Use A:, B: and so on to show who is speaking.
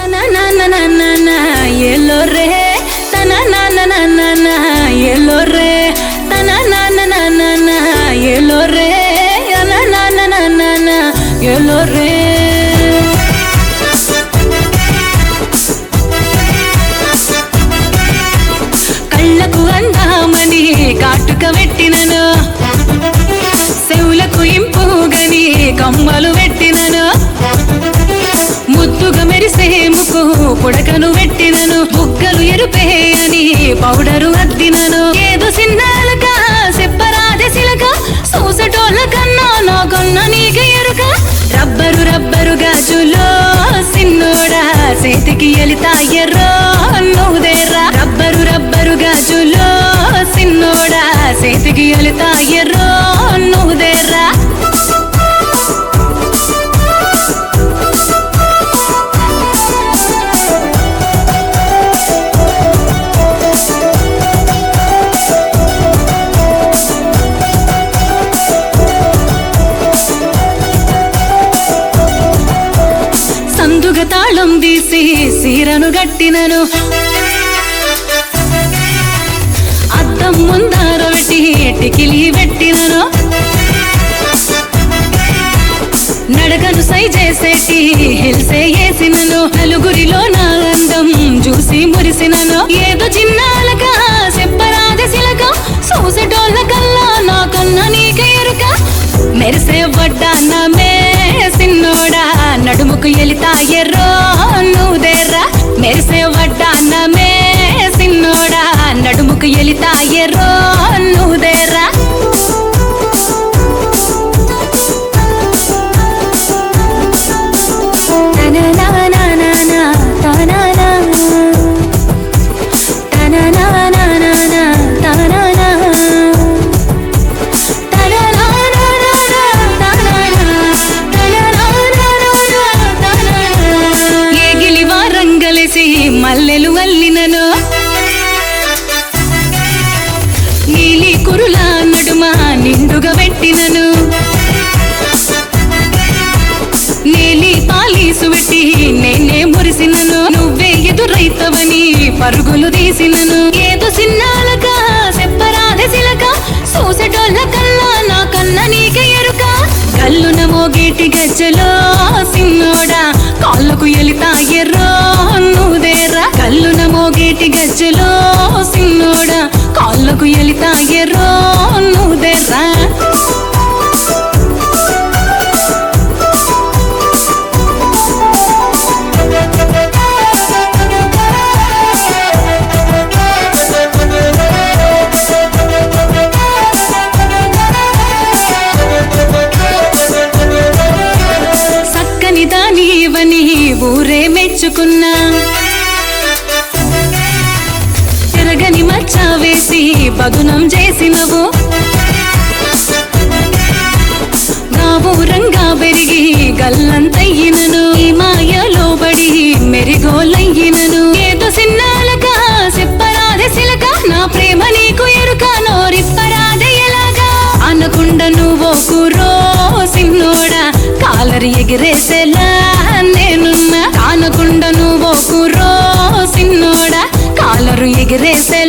A: తన నాన్న నాన్న ఎల్లో రే తన నాన్న నాన్న ఎల్లో రే తన నాన్న నాన్న ఎల్లో రే తన నాన్న నాన్న ఎల్లో రే కళ్ళకు అందామని కాటుక పెట్టినను చెవులకు ఇంపుగని కమ్మలు పెట్టినను ముద్దుగా మెరిసే ముక్కు పుడకను పెట్టినను బుగ్గలు ఎరుపే అని పౌడరు అద్దినను ఏదో సిన్నాలక చెప్పరాదే సిలక సూసటోళ్ళ కన్నా నాకన్న నీక ఎరుక రబ్బరు రబ్బరు గాజులో సిన్నోడా చేతికి ఎలితాయర్రో నువ్వుదేరా రబ్బరు రబ్బరు గాజులో సిన్నోడా చేతికి ఎలితాయర్రో నువ్వుదేరా సందుగ తాళం తీసి సీరను గట్టినను అద్దం ముందార పెట్టి టికిలి పెట్టినను నడకను సై చేసేటి హిల్సే వేసినను నలుగురిలో నా అందం చూసి మురిసినను ఏదో చిన్నాలక చెప్పరాదే సిలక చూసేటోళ్ళ కల్లా నాకన్నా నీక ఎరుక మెరిసే వడ్డానమే సిన్నోడా నడుముకు ఎలితాయర్రో నువ్వుదేర్రా మెరిసే వడ్డానమే సిన్నోడా నడుముకు ఎలితాయర్రో నువ్వుదేర్రా తననానానానా, తననా. తననానానానా, తననా. తననానానానా, తననా. తననానానానా, తననా. ఏగిలి వారంగలిసి మల్లెలు అల్లినను నీలి కురుల నడుమ నిండుగా పెట్టినను నీలి పాలీసు పెట్టి నేనే మురిసినను నువ్వే ఎదురైతవని పరుగులు తీసినను ఏదో సిన్నాలక చెప్పరాదే సిలక చూసేటోళ్ళ కల్లా నా కన్న నీక ఎరుక కల్లున మోగేటి గజ్జలో సిన్నోడా కాళ్ళకు ఎలితా ఎర్రో నువ్వుదేరా కల్లున మోగేటి గజ్జలో సిన్నోడా కాళ్ళకు ఎలితా ఎర్రో నువ్వుదేరా సక్కని దానివని ఊరే మెచ్చుకున్నా తిరగని మచ్చ వేసి పదునం చేసినవు రంగా పెరిగి గల్లంతయ్యినను ఈ మాయలో బడి మెరిగోలయ్యినను ఏదో సిన్నాలక చెప్పరాదే సిలక నా ప్రేమ నీకు ఎరుక నోరిప్పరాదే ఎలాగా అనకుండా నువ్వు కురో సిన్నోడా కాలరి ఎగిరేసేలా నేనున్నా కానకుండా నువ్వు కురో సిన్నోడా కాలరు ఎగిరేసే